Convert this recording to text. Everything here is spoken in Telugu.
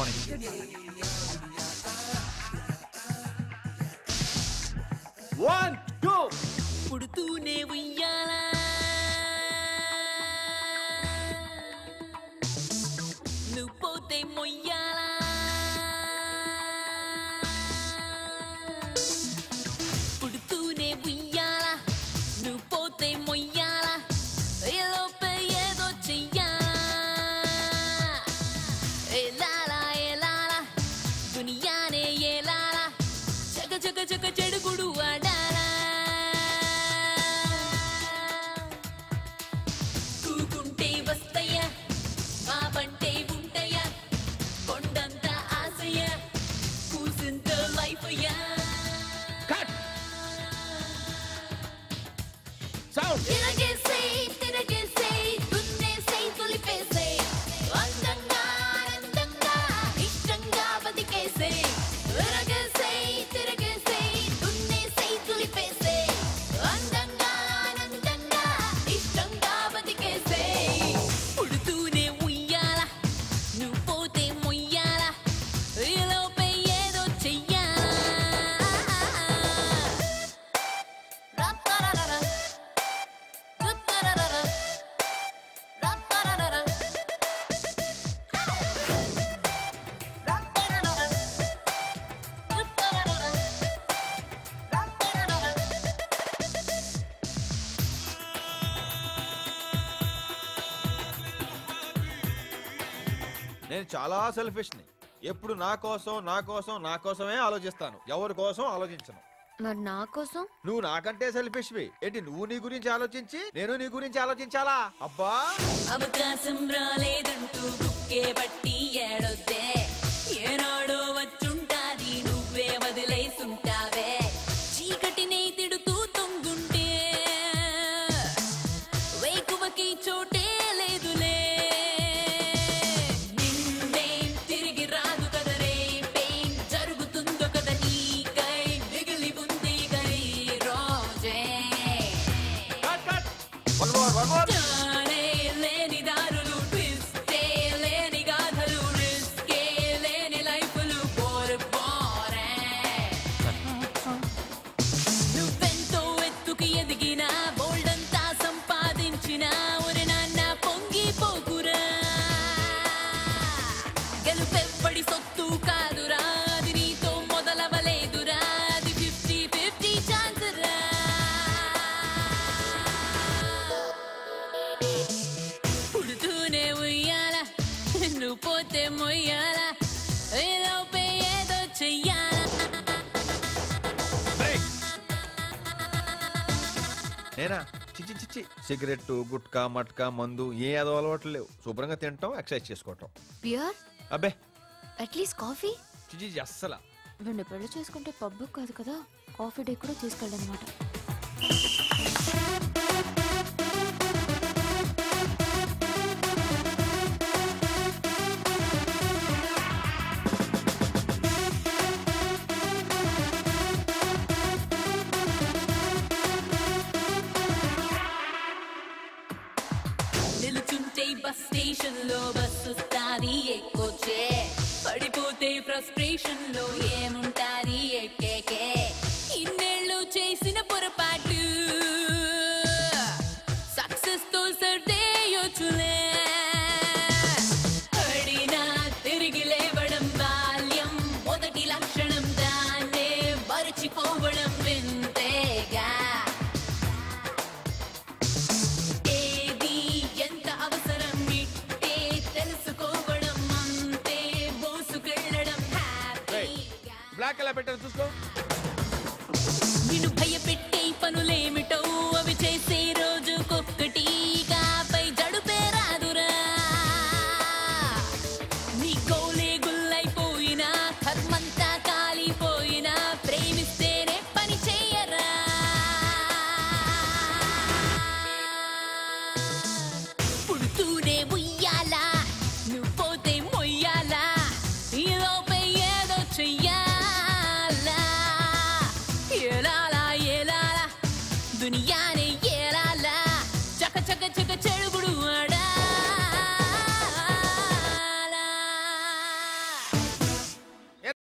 మార్నింగ్ వన్ టూ పుడుతూనే ఉయ్యాలా నువ్వు పోతే మొయ్యాలా పుడుతూనే ఉయ్యాలా నువ్వు పోతే మొయ్యాలా ఏలోపే ఏదో చెయ్యాలా ఏలాలా ఏలాలా దునియానే ఏలాలా చక చక చక చెడుగుడు ఆడాలా కూకుంటే వస్తయ్యా మా పంటే ఉంటయ్యా కొండంత ఆశయ కూసింత లైఫ్ అయ్యా కట్ సౌండ్ తిరగేసే తిరగేసే దున్నేసే తొలిపేసే అందంగా ఆనందంగా ఇష్టంగా బతికేసే తిరగేసే తిరగేసే దున్నేసే తొలిపేసే అందంగా ఆనందంగా ఇష్టంగా బతికేసే పుడుతూనే ఉయ్యాల నువ్వు పోతే మొయ్యాల ఈలోపే ఏదో చెయ్యాలా రత్తరరర. రత్తరరర. రత్తరరర. రత్తరరర. రత్తరరర. రత్తరరర. నేను చాలా సెల్ఫిష్ని ఎప్పుడు నా కోసం నా కోసం నా కోసమే ఆలోచిస్తాను ఎవరి కోసం ఆలోచించను మరి నా కోసం నువ్వు నాకంటే సెల్ఫిష్వి ఏంటి నువ్వు నీ గురించి ఆలోచించి నేను నీ గురించి ఆలోచించాలా అబ్బా అవకాశం రాలేదంటూ బుక్కే బట్టి ఏడొద్దే ఏనాడో వచ్చుంటాది నువ్వే వదిలేసుంటావే చీకటినే తిడుతూ తొంగుంటే వేకువకి చోటే లేదులే నిన్నే తిరిగి రాదు కదా రేపేం జరుగుతుందో కదా నీకై మిగిలి ఉంది గై రోజే cut cut one more one more తానే లేని దారులు ట్విస్టే లేని గాథలు రిస్కే లేని లైఫ్లు బోర్ బోరే నువ్వెంతో ఎత్తుకి ఎదిగినా బోల్డంతా సంపాదించిన ఒరి నాన్న పొంగిపోకురా గెలుపెప్పడి సొత్తు కాదురా అది నీతో మొదలవలేదురా అది ఫిఫ్టీ ఫిఫ్టీ ఛాన్స్ రా పుడుతూనే ఉయ్యాల నువ్వు పోతే మొయ్యాల ఏలోపే ఏదో చెయ్యాల నేనా చిచ్చి చిచ్చి సిగరెట్ గుట్కా మట్కా మందు ఏ అదో అలవాట్లు లేవు శుభ్రంగా తింటాం ఎక్సర్సైజ్ చేసుకోవటం బియర్ అబ్బే అట్లీస్ట్ కాఫీ చిచి అస్సలా రెండు పెళ్లి చేసుకుంటే పబ్బు కాదు కదా కాఫీ డే కూడా తీసుకెళ్ళనమాట నిలుచుంటే బస్ స్టేషన్ లో బస్సు వస్తాది ఎక్కొచ్చే పడిపోతే ఫ్రస్ట్రేషన్ లో ఏముంటాది ఎక్కేకే ఇన్నేళ్ళు చేసిన పొరపాటు సక్సెస్ తో సర్దేయొచ్చులే పడినా తిరిగి లేవడం బాల్యం మొదటి లక్షణం దాన్నే మరచిపోవడం వింతేగా ఏది ఎంత అవసరం ఇట్టే తెలుసుకోవడం అంతే మోసుకెళ్ళడం హ్యాపీగా బ్లాక్ ఎలా పెట్టారు చూసుకో నిన్ను భయపెట్టే పనులేమిటో అవి చేసే రోజుకొక్కటి కాపై జడుపే రాదురా నీ గోల్